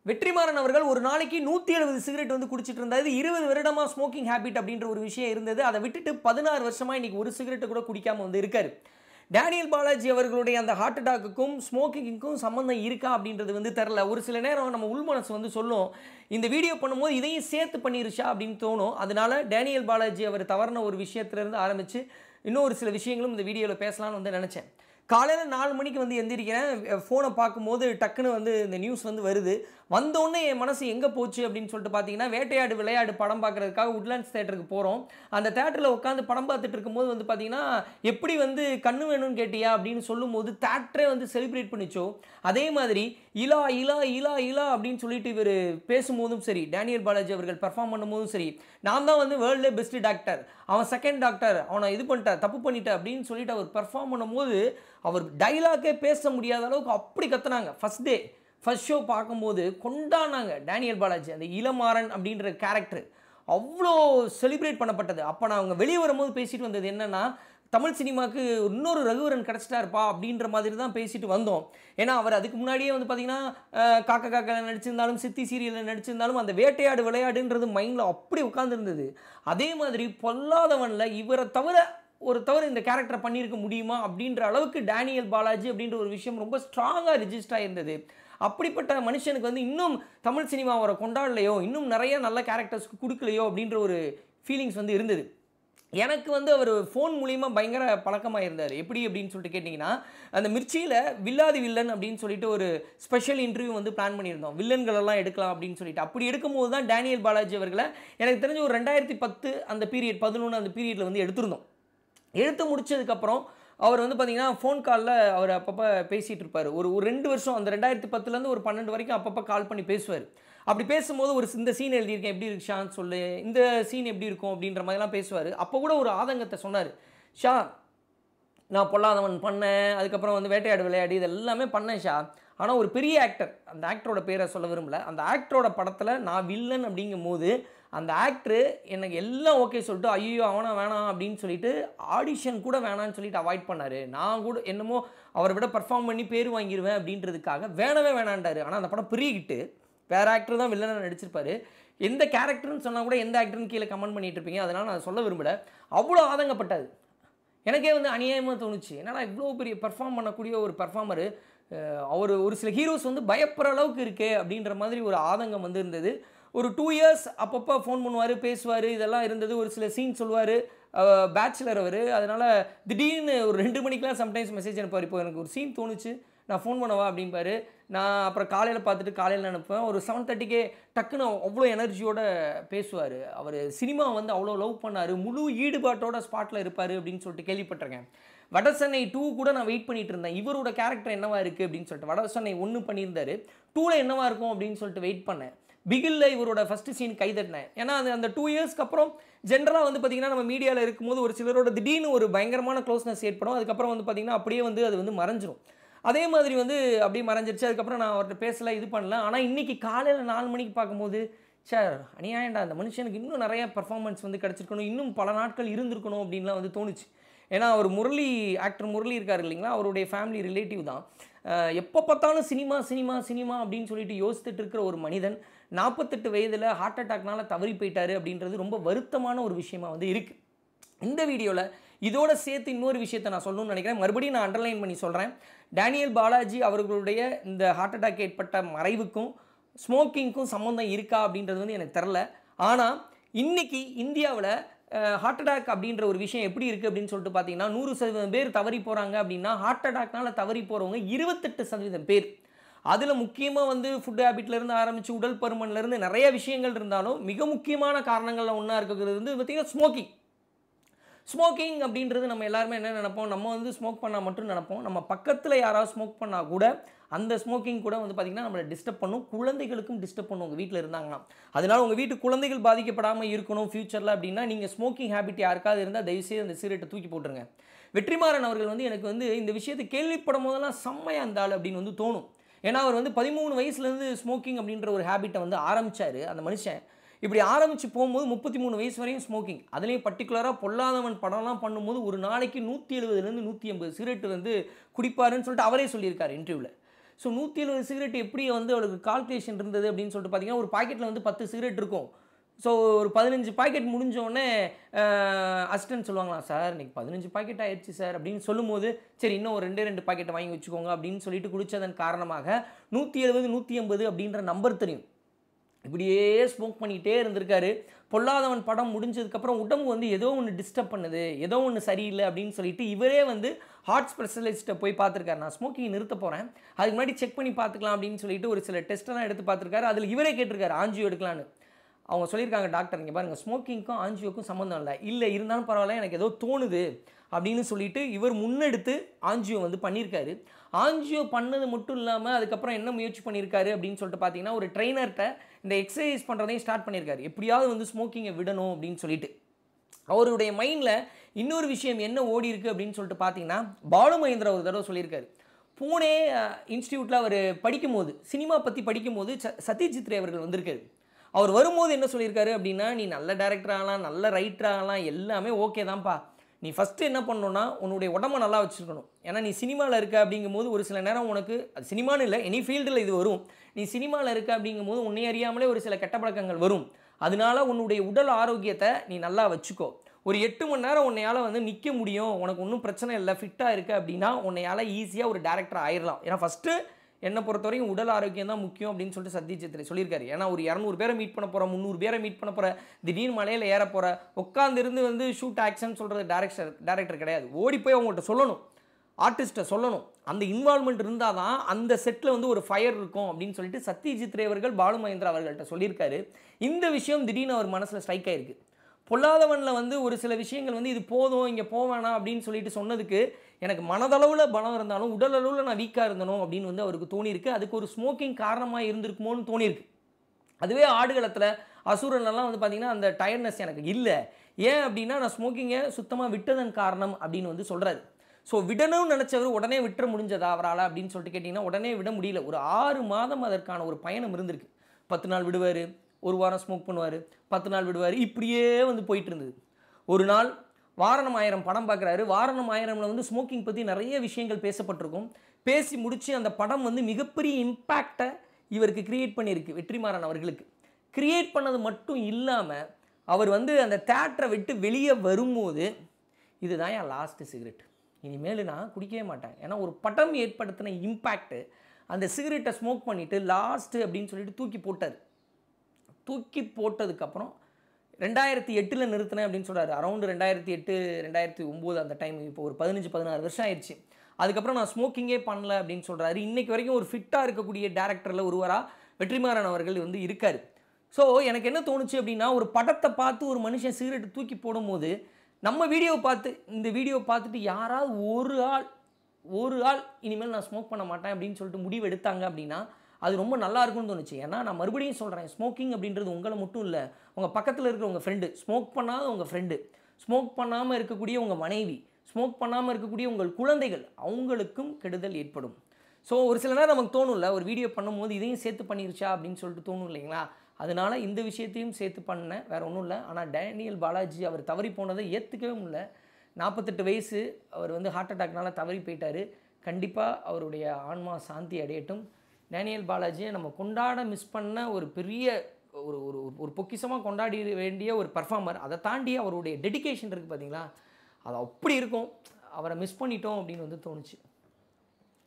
வெற்றிமாறன் அவர்கள் ஒரு நாளைக்கு நூற்றி எழுபது சிகரெட் வந்து குடிச்சிட்டு இருந்தாரு இருபது வருடமாக ஸ்மோக்கிங் ஹேபிட் அப்படின்ற ஒரு விஷயம் இருந்தது அதை விட்டுட்டு பதினாறு வருஷமாக இன்னைக்கு ஒரு சிகரெட்டை கூட குடிக்காமல் வந்து இருக்காரு டேனியல் பாலாஜி அவர்களுடைய அந்த ஹார்ட் அட்டாக்குக்கும் ஸ்மோக்கிங்க்கும் சம்மந்தம் இருக்கா அப்படின்றது வந்து தெரில ஒரு சில நேரம் நம்ம உள்மனசு வந்து சொல்லும் இந்த வீடியோ பண்ணும்போது இதையும் சேர்த்து பண்ணிருச்சா அப்படின்னு தோணும் அதனால டேனியல் பாலாஜி அவர் தவறின ஒரு விஷயத்துலேருந்து ஆரம்பித்து இன்னும் ஒரு சில விஷயங்களும் இந்த வீடியோவில் பேசலாம்னு வந்து நினச்சேன் காலையில் நாலு மணிக்கு வந்து எந்திரிக்கிறேன் ஃபோனை பார்க்கும்போது டக்குன்னு வந்து இந்த நியூஸ் வந்து வருது வந்தோடனே என் மனசு எங்கே போச்சு அப்படின்னு சொல்லிட்டு பார்த்தீங்கன்னா வேட்டையாடு விளையாடு படம் பார்க்குறதுக்காக உட்லாண்ட்ஸ் தேட்டருக்கு போகிறோம் அந்த தேட்டரில் உட்காந்து படம் பார்த்துட்டு இருக்கும்போது வந்து பார்த்தீங்கன்னா எப்படி வந்து கண்ணு வேணும்னு கேட்டியா அப்படின்னு சொல்லும்போது தேட்டரே வந்து செலிப்ரேட் பண்ணிச்சோ அதே மாதிரி இலா இலா இலா இலா அப்படின்னு சொல்லிட்டு இவர் பேசும்போதும் சரி டேனியல் பாலாஜி அவர்கள் பெர்ஃபார்ம் பண்ணும்போதும் சரி நான் தான் வந்து வேர்ல்டு பெஸ்ட் டாக்டர் அவன் செகண்ட் டாக்டர் அவனை இது பண்ணிட்ட தப்பு பண்ணிட்ட அப்படின்னு சொல்லிட்டு அவர் பெர்ஃபார்ம் பண்ணும்போது அவர் டைலாக்கே பேச முடியாத அளவுக்கு அப்படி கத்துனாங்க ஃபர்ஸ்ட் டே ஃபர்ஸ்ட் ஷோ பார்க்கும்போது கொண்டாடினாங்க டேனியல் பாலாஜி அந்த இளமாறன் அப்படின்ற கேரக்டர் அவ்வளோ செலிப்ரேட் பண்ணப்பட்டது அப்போ நான் அவங்க வெளியே வரும்போது பேசிட்டு வந்தது என்னன்னா தமிழ் சினிமாவுக்கு இன்னொரு ரகுவரன் கிடச்சிட்டாருப்பா அப்படின்ற மாதிரி தான் பேசிட்டு வந்தோம் ஏன்னா அவர் அதுக்கு முன்னாடியே வந்து பார்த்தீங்கன்னா அஹ், காக்கா காக்கா நடிச்சிருந்தாலும் சித்தி சீரியலில் நடிச்சிருந்தாலும் அந்த வேட்டையாடு விளையாடுன்றது மைண்டில் அப்படி உட்காந்துருந்தது அதே மாதிரி பொல்லாதவனில் இவரை தவிர ஒரு தவிர இந்த கேரக்டரை பண்ணியிருக்க முடியுமா அப்படின்ற அளவுக்கு டேனியல் பாலாஜி அப்படின்ற ஒரு விஷயம் ரொம்ப ஸ்ட்ராங்காக ரிஜிஸ்டர் ஆயிருந்தது அப்படிப்பட்ட மனுஷனுக்கு வந்து இன்னும் தமிழ் சினிமாவோட கொண்டாடலையோ இன்னும் நிறைய நல்ல கேரக்டர்ஸ்க்கு கொடுக்கலையோ அப்படின்ற ஒரு ஃபீலிங்ஸ் வந்து இருந்தது எனக்கு வந்து அவர் ஃபோன் மூலிமா பயங்கர பழக்கமாக இருந்தார் எப்படி அப்படின்னு சொல்லிட்டு கேட்டிங்கன்னா அந்த மிர்ச்சியில் வில்லாதி வில்லன் அப்படின்னு சொல்லிட்டு ஒரு ஸ்பெஷல் இன்டர்வியூ வந்து பிளான் பண்ணியிருந்தோம் வில்லன்கள் எல்லாம் எடுக்கலாம் அப்படின்னு சொல்லிட்டு அப்படி எடுக்கும்போது தான் டேனியல் பாலாஜி அவர்களை எனக்கு தெரிஞ்ச ஒரு ரெண்டாயிரத்தி பத்து அந்த பீரியட் பதினொன்று அந்த பீரியடில் வந்து எடுத்திருந்தோம் எடுத்து முடிச்சதுக்கப்புறம் அவர் வந்து பார்த்தீங்கன்னா ஃபோன் காலில் அவர் அப்பப்போ பேசிகிட்டு இருப்பார் ஒரு ஒரு ரெண்டு வருஷம் அந்த ரெண்டாயிரத்தி பத்துலேருந்து ஒரு பன்னெண்டு வரைக்கும் அப்பப்போ கால் பண்ணி பேசுவார் அப்படி பேசும்போது ஒரு இந்த சீன் எழுதியிருக்கேன் எப்படி இருக்கு ஷான்னு சொல்லு இந்த சீன் எப்படி இருக்கும் அப்படின்ற மாதிரிலாம் பேசுவார் அப்போ கூட ஒரு ஆதங்கத்தை சொன்னார் ஷா நான் பொல்லாதவன் பண்ணேன் அதுக்கப்புறம் வந்து வேட்டையாடு விளையாடி இது எல்லாமே பண்ணேன் ஷா ஆனால் ஒரு பெரிய ஆக்டர் அந்த ஆக்டரோட பேரை சொல்ல விரும்பல அந்த ஆக்டரோட படத்தில் நான் வில்லன் அப்படிங்கும் போது அந்த ஆக்டரு எனக்கு எல்லாம் ஓகே சொல்லிட்டு ஐயோ அவனா வேணாம் அப்படின்னு சொல்லிட்டு ஆடிஷன் கூட வேணான்னு சொல்லிட்டு அவாய்ட் பண்ணார் நான் கூட என்னமோ அவரை விட பர்ஃபார்ம் பண்ணி பேர் வாங்கிடுவேன் அப்படின்றதுக்காக வேணவே வேணான்டாரு ஆனால் அந்த படம் பெரிய ஹிட்டு வேற ஆக்டர் தான் வில்லனாக நடிச்சிருப்பாரு எந்த கேரக்டர்னு சொன்னால் கூட எந்த ஆக்டர்னு கீழே கமெண்ட் பண்ணிட்டு இருப்பீங்க அதனால் நான் சொல்ல விரும்பல அவ்வளோ ஆதங்கப்பட்டாது எனக்கே வந்து அநியாயமாக தோணுச்சு என்னடா இவ்வளோ பெரிய பெர்ஃபார்ம் பண்ணக்கூடிய ஒரு பெர்ஃபார்மரு அவர் ஒரு சில ஹீரோஸ் வந்து பயப்படுற அளவுக்கு இருக்கே அப்படின்ற மாதிரி ஒரு ஆதங்கம் வந்து இருந்தது ஒரு டூ இயர்ஸ் அப்பப்போ ஃபோன் பண்ணுவார் பேசுவார் இதெல்லாம் இருந்தது ஒரு சில சீன் சொல்லுவார் பேச்சுலர் அவர் அதனால் திடீர்னு ஒரு ரெண்டு மணிக்கெலாம் சம்டைம்ஸ் மெசேஜ் அனுப்புவார் இப்போ எனக்கு ஒரு சீன் தோணுச்சு நான் ஃபோன் பண்ணவா அப்படிம்பாரு நான் அப்புறம் காலையில் பார்த்துட்டு காலையில் அனுப்புவேன் ஒரு செவன் தேர்ட்டிக்கே டக்குன்னு அவ்வளோ எனர்ஜியோட பேசுவார் அவர் சினிமா வந்து அவ்வளோ லவ் பண்ணார் முழு ஈடுபாட்டோட ஸ்பாட்டில் இருப்பார் அப்படின்னு சொல்லிட்டு கேள்விப்பட்டிருக்கேன் வடசென்னை டூ கூட நான் வெயிட் பண்ணிட்டு இருந்தேன் இவரோட கேரக்டர் என்னவா இருக்குது அப்படின்னு சொல்லிட்டு வடசென்னை ஒன்று பண்ணியிருந்தாரு டூவில் என்னவா இருக்கும் அப்படின்னு சொல்லிட்டு வெயிட் பண்ணேன் பிகில்ல இவரோட ஃபர்ஸ்ட் சீன் கைதட்டினேன் ஏன்னா அது அந்த டூ இயர்ஸ்க்கு அப்புறம் ஜென்ரலாக வந்து பார்த்தீங்கன்னா நம்ம மீடியாவில் இருக்கும்போது ஒரு சிலரோட திடீர்னு ஒரு பயங்கரமான க்ளோஸ்னஸ் ஏற்படும் அதுக்கப்புறம் வந்து பார்த்தீங்கன்னா அப்படியே வந்து அது வந்து மறைஞ்சிரும் அதே மாதிரி வந்து அப்படியே மறைஞ்சிருச்சு அதுக்கப்புறம் நான் அவர்கிட்ட பேசல இது பண்ணல ஆனால் இன்னைக்கு காலையில் நாலு மணிக்கு பார்க்கும்போது சார் அநியாயண்டா அந்த மனுஷனுக்கு இன்னும் நிறைய பர்ஃபார்மன்ஸ் வந்து கிடச்சிருக்கணும் இன்னும் பல நாட்கள் இருந்திருக்கணும் அப்படின்லாம் வந்து தோணுச்சு ஏன்னா அவர் முரளி ஆக்டர் முரளி இருக்கார் இல்லைங்களா அவருடைய ஃபேமிலி ரிலேட்டிவ் தான் அஹ் எப்போ பார்த்தாலும் சினிமா சினிமா சினிமா அப்படின்னு சொல்லிட்டு யோசித்துட்டு இருக்கிற ஒரு மனிதன் நாற்பத்தெட்டு வயதில் ஹார்ட் அட்டாக்னால தவறி போயிட்டாரு அப்படின்றது ரொம்ப வருத்தமான ஒரு விஷயமா வந்து இருக்குது இந்த வீடியோவில் இதோட சேர்த்து இன்னொரு விஷயத்தை நான் சொல்லணும்னு நினைக்கிறேன் மறுபடியும் நான் அண்டர்லைன் பண்ணி சொல்கிறேன் டேனியல் பாலாஜி அவர்களுடைய இந்த ஹார்ட் அட்டாக் ஏற்பட்ட மறைவுக்கும் ஸ்மோக்கிங்க்கும் சம்மந்தம் இருக்கா அப்படின்றது வந்து எனக்கு தெரில ஆனால் இன்னைக்கு இந்தியாவில் ஹார்ட் அட்டாக் அப்படின்ற ஒரு விஷயம் எப்படி இருக்குது அப்படின்னு சொல்லிட்டு பார்த்தீங்கன்னா நூறு சதவீதம் பேர் தவறி போகிறாங்க அப்படின்னா ஹார்ட் அட்டாக்னால தவறி போகிறவங்க இருபத்தெட்டு சதவீதம் பேர் அதில் முக்கியமாக வந்து ஃபுட் ஹேபிட்லேருந்து ஆரம்பித்து உடல் பருமன்லேருந்து நிறைய விஷயங்கள் இருந்தாலும் மிக முக்கியமான காரணங்களில் ஒன்றா இருக்கிறது வந்து பார்த்திங்கன்னா ஸ்மோக்கிங் ஸ்மோக்கிங் அப்படின்றது நம்ம எல்லாருமே என்ன நினைப்போம் நம்ம வந்து ஸ்மோக் பண்ணால் மட்டும் நினைப்போம் நம்ம பக்கத்தில் யாராவது ஸ்மோக் பண்ணால் கூட அந்த ஸ்மோக்கிங் கூட வந்து பார்த்திங்கன்னா நம்மளை டிஸ்டர்ப் பண்ணும் குழந்தைகளுக்கும் டிஸ்டர்ப் பண்ணும் உங்கள் வீட்டில் இருந்தாங்கன்னா அதனால உங்கள் வீட்டு குழந்தைகள் பாதிக்கப்படாமல் இருக்கணும் ஃப்யூச்சரில் அப்படின்னா நீங்கள் ஸ்மோக்கிங் ஹேபிட் யாருக்காவது இருந்தால் தயவுசெய்து அந்த சிகரெட்டை தூக்கி போட்டுருங்க வெற்றிமாறன் அவர்கள் வந்து எனக்கு வந்து இந்த விஷயத்தை கேள்விப்படும் போதெல்லாம் செம்மையாக இருந்தாள் அப்படின்னு வந்து தோணும் ஏன்னா அவர் வந்து பதிமூணு வயசுலேருந்து ஸ்மோக்கிங் அப்படின்ற ஒரு ஹேபிட்டை வந்து ஆரம்பிச்சாரு அந்த மனுஷன் இப்படி ஆரம்பித்து போகும்போது முப்பத்தி மூணு வயசு வரையும் ஸ்மோக்கிங் அதுலேயும் பர்டிகுலராக பொல்லாதவன் படம்லாம் பண்ணும்போது ஒரு நாளைக்கு நூற்றி எழுபதுலேருந்து நூற்றி ஐம்பது சிகரெட் வந்து குடிப்பாருன்னு சொல்லிட்டு அவரே சொல்லியிருக்காரு இன்டர்வியூவில் ஸோ நூற்றி எழுபது சிகரெட் எப்படி வந்து அவளுக்கு கால்குலேஷன் இருந்தது அப்படின்னு சொல்லிட்டு பார்த்தீங்கன்னா ஒரு பாக்கெட்டில் வந்து பத்து சிகரெட் இருக்கும் ஸோ ஒரு பதினஞ்சு பாக்கெட் முடிஞ்சோடனே அசிஸ்டன்ட் சொல்லுவாங்களாம் சார் இன்னைக்கு பதினஞ்சு பாக்கெட் ஆயிடுச்சு சார் அப்படின்னு சொல்லும்போது சரி இன்னும் ஒரு ரெண்டே ரெண்டு பாக்கெட் வாங்கி வச்சுக்கோங்க அப்படின்னு சொல்லிட்டு குடித்ததன் காரணமாக நூற்றி எழுபது நூற்றி எண்பது அப்படின்ற நம்பர் தெரியும் இப்படியே ஸ்மோக் பண்ணிக்கிட்டே இருந்திருக்காரு பொல்லாதவன் படம் முடிஞ்சதுக்கப்புறம் உடம்பு வந்து ஏதோ ஒன்று டிஸ்டர்ப் பண்ணுது ஏதோ ஒன்று சரியில்லை அப்படின்னு சொல்லிட்டு இவரே வந்து ஹார்ட் ஸ்பெஷலிஸ்ட்டை போய் பார்த்துருக்காரு நான் ஸ்மோக்கிங் நிறுத்த போகிறேன் அதுக்கு முன்னாடி செக் பண்ணி பார்த்துக்கலாம் அப்படின்னு சொல்லிட்டு ஒரு சில டெஸ்ட்டெல்லாம் எடுத்து பார்த்துருக்காரு அதில் இவரே கேட்டிருக்காரு ஆஞ்சியோ எடுக்கலான்னு அவங்க சொல்லியிருக்காங்க டாக்டர் இங்கே பாருங்கள் ஸ்மோக்கிங்க்கும் ஆஞ்சியோக்கும் சம்மந்தம் இல்லை இல்லை இருந்தாலும் பரவாயில்ல எனக்கு ஏதோ தோணுது அப்படின்னு சொல்லிட்டு இவர் முன்னெடுத்து ஆஞ்சியோ வந்து பண்ணியிருக்காரு ஆஞ்சியோ பண்ணது மட்டும் இல்லாமல் அதுக்கப்புறம் என்ன முயற்சி பண்ணியிருக்காரு அப்படின்னு சொல்லிட்டு பார்த்தீங்கன்னா ஒரு ட்ரெயினர்கிட்ட இந்த எக்ஸசைஸ் பண்ணுறதையும் ஸ்டார்ட் பண்ணியிருக்காரு எப்படியாவது வந்து ஸ்மோக்கிங்கை விடணும் அப்படின்னு சொல்லிட்டு அவருடைய மைண்டில் இன்னொரு விஷயம் என்ன ஓடி இருக்கு அப்படின்னு சொல்லிட்டு பார்த்தீங்கன்னா பாலு மகேந்திரா ஒரு தடவை சொல்லியிருக்காரு பூனே இன்ஸ்டியூட்டில் அவர் படிக்கும்போது சினிமா பற்றி படிக்கும்போது ச சத்யஜித் ரே அவர்கள் வந்திருக்காரு அவர் வரும்போது என்ன சொல்லியிருக்காரு அப்படின்னா நீ நல்ல டேரக்டர் ஆகலாம் நல்ல ரைட்டர் ஆகலாம் எல்லாமே ஓகே தான்ப்பா நீ ஃபஸ்ட்டு என்ன பண்ணணும்னா உன்னுடைய உடம்ப நல்லா வச்சுருக்கணும் ஏன்னா நீ சினிமாவில் இருக்க அப்படிங்கும்போது ஒரு சில நேரம் உனக்கு அது சினிமான்னு இல்லை எனி ஃபீல்டில் இது வரும் நீ சினிமாவில் இருக்க அப்படிங்கும்போது உன்னை அறியாமலே ஒரு சில கெட்ட பழக்கங்கள் வரும் அதனால உன்னுடைய உடல் ஆரோக்கியத்தை நீ நல்லா வச்சுக்கோ ஒரு எட்டு மணி நேரம் உன்னையால் வந்து நிற்க முடியும் உனக்கு ஒன்றும் பிரச்சனை இல்லை ஃபிட்டாக இருக்குது அப்படின்னா உன்னையால் ஈஸியாக ஒரு டேரக்டர் ஆயிடலாம் ஏன்னா ஃபஸ்ட்டு என்னை பொறுத்தவரைக்கும் உடல் ஆரோக்கியம் தான் முக்கியம் அப்படின்னு சொல்லிட்டு சத்யஜித்ரே சொல்லியிருக்காரு ஏன்னா ஒரு இரநூறு பேரை மீட் பண்ண போகிற முந்நூறு பேரை மீட் பண்ண போகிற திடீர்னு மலையில் ஏற போகிற உட்காந்துருந்து வந்து ஷூட் ஆக்ஷன் சொல்கிறது டேரக்டர் டேரக்டர் கிடையாது ஓடி போய் அவங்கள்ட்ட சொல்லணும் ஆர்டிஸ்ட்டை சொல்லணும் அந்த இன்வால்மெண்ட் இருந்தால் தான் அந்த செட்டில் வந்து ஒரு ஃபயர் இருக்கும் அப்படின்னு சொல்லிட்டு சத்யஜித் ரே அவர்கள் பாலு மகேந்திரா அவர்கள்ட்ட சொல்லியிருக்காரு இந்த விஷயம் திடீர்னு அவர் மனசில் ஸ்ட்ரைக் ஆயிருக்கு பொல்லாதவனில் வந்து ஒரு சில விஷயங்கள் வந்து இது போதும் இங்கே போவேணாம் அப்படின்னு சொல்லிட்டு சொன்னதுக்கு எனக்கு மனதளவில் பலம் இருந்தாலும் உடல் அளவில் நான் வீக்காக இருந்தனும் அப்படின்னு வந்து அவருக்கு தோணியிருக்கு அதுக்கு ஒரு ஸ்மோக்கிங் காரணமாக இருந்திருக்குமோன்னு தோணியிருக்கு அதுவே ஆடுகளத்தில் அசுரன்லாம் வந்து பார்த்திங்கன்னா அந்த டயர்ட்னஸ் எனக்கு இல்லை ஏன் அப்படின்னா நான் ஸ்மோக்கிங்கை சுத்தமாக விட்டதன் காரணம் அப்படின்னு வந்து சொல்கிறாரு ஸோ விடணும்னு நினச்சவர் உடனே விட்டுற முடிஞ்சதா அவரால் அப்படின்னு சொல்லிட்டு கேட்டிங்கன்னா உடனே விட முடியல ஒரு ஆறு மாதம் அதற்கான ஒரு பயணம் இருந்திருக்கு பத்து நாள் விடுவார் ஒரு வாரம் ஸ்மோக் பண்ணுவார் பத்து நாள் விடுவார் இப்படியே வந்து போயிட்டு இருந்தது ஒரு நாள் வாரணம் ஆயிரம் படம் பார்க்குறாரு வாரணம் ஆயிரமில் வந்து ஸ்மோக்கிங் பற்றி நிறைய விஷயங்கள் பேசப்பட்டிருக்கும் பேசி முடித்து அந்த படம் வந்து மிகப்பெரிய இம்பேக்டை இவருக்கு கிரியேட் பண்ணியிருக்கு வெற்றிமாறன் அவர்களுக்கு கிரியேட் பண்ணது மட்டும் இல்லாமல் அவர் வந்து அந்த தேட்டரை விட்டு வெளியே வரும்போது இதுதான் என் லாஸ்ட்டு சிகரெட் இனிமேல் நான் குடிக்கவே மாட்டேன் ஏன்னா ஒரு படம் ஏற்படுத்தின இம்பேக்ட்டு அந்த சிகரெட்டை ஸ்மோக் பண்ணிவிட்டு லாஸ்ட்டு அப்படின்னு சொல்லிட்டு தூக்கி போட்டார் தூக்கி போட்டதுக்கப்புறம் ரெண்டாயிரத்தி எட்டில் நிறுத்தினேன் அப்படின்னு சொல்கிறாரு அரௌண்டு ரெண்டாயிரத்தி எட்டு ரெண்டாயிரத்தி ஒம்பது அந்த டைம் இப்போ ஒரு பதினஞ்சு பதினாறு வருஷம் ஆயிடுச்சு அதுக்கப்புறம் நான் ஸ்மோக்கிங்கே பண்ணல அப்படின்னு சொல்கிறாரு இன்றைக்கி வரைக்கும் ஒரு ஃபிட்டாக இருக்கக்கூடிய டேரக்டரில் ஒருவராக வெற்றிமாறன் அவர்கள் வந்து இருக்கார் ஸோ எனக்கு என்ன தோணுச்சு அப்படின்னா ஒரு படத்தை பார்த்து ஒரு மனுஷன் சிகரெட் தூக்கி போடும்போது நம்ம வீடியோ பார்த்து இந்த வீடியோ பார்த்துட்டு யாராவது ஒரு ஆள் ஒரு ஆள் இனிமேல் நான் ஸ்மோக் பண்ண மாட்டேன் அப்படின்னு சொல்லிட்டு முடிவு எடுத்தாங்க அப்படின்னா அது ரொம்ப நல்லா இருக்கும்னு தோணுச்சு ஏன்னா நான் மறுபடியும் சொல்கிறேன் ஸ்மோக்கிங் அப்படின்றது உங்களை மட்டும் இல்லை உங்கள் பக்கத்தில் இருக்கிற உங்கள் ஃப்ரெண்டு ஸ்மோக் பண்ணாத உங்கள் ஃப்ரெண்டு ஸ்மோக் பண்ணாமல் இருக்கக்கூடிய உங்கள் மனைவி ஸ்மோக் பண்ணாமல் இருக்கக்கூடிய உங்கள் குழந்தைகள் அவங்களுக்கும் கெடுதல் ஏற்படும் ஸோ ஒரு சில நேரம் நமக்கு தோணும்ல ஒரு வீடியோ பண்ணும்போது இதையும் சேர்த்து பண்ணிருச்சா அப்படின்னு சொல்லிட்டு தோணும் இல்லைங்களா அதனால இந்த விஷயத்தையும் சேர்த்து பண்ணேன் வேற ஒன்றும் இல்லை ஆனால் டேனியல் பாலாஜி அவர் தவறி போனதை ஏற்றுக்கவே முடியல நாற்பத்தெட்டு வயசு அவர் வந்து ஹார்ட் அட்டாக்னால தவறி போயிட்டாரு கண்டிப்பாக அவருடைய ஆன்மா சாந்தி அடையட்டும் டேனியல் பாலாஜியை நம்ம கொண்டாட மிஸ் பண்ண ஒரு பெரிய ஒரு ஒரு ஒரு பொக்கிஷமாக கொண்டாடி வேண்டிய ஒரு பர்ஃபார்மர் அதை தாண்டி அவருடைய டெடிகேஷன் இருக்குது பார்த்தீங்களா அது அப்படி இருக்கும் அவரை மிஸ் பண்ணிட்டோம் அப்படின்னு வந்து தோணுச்சு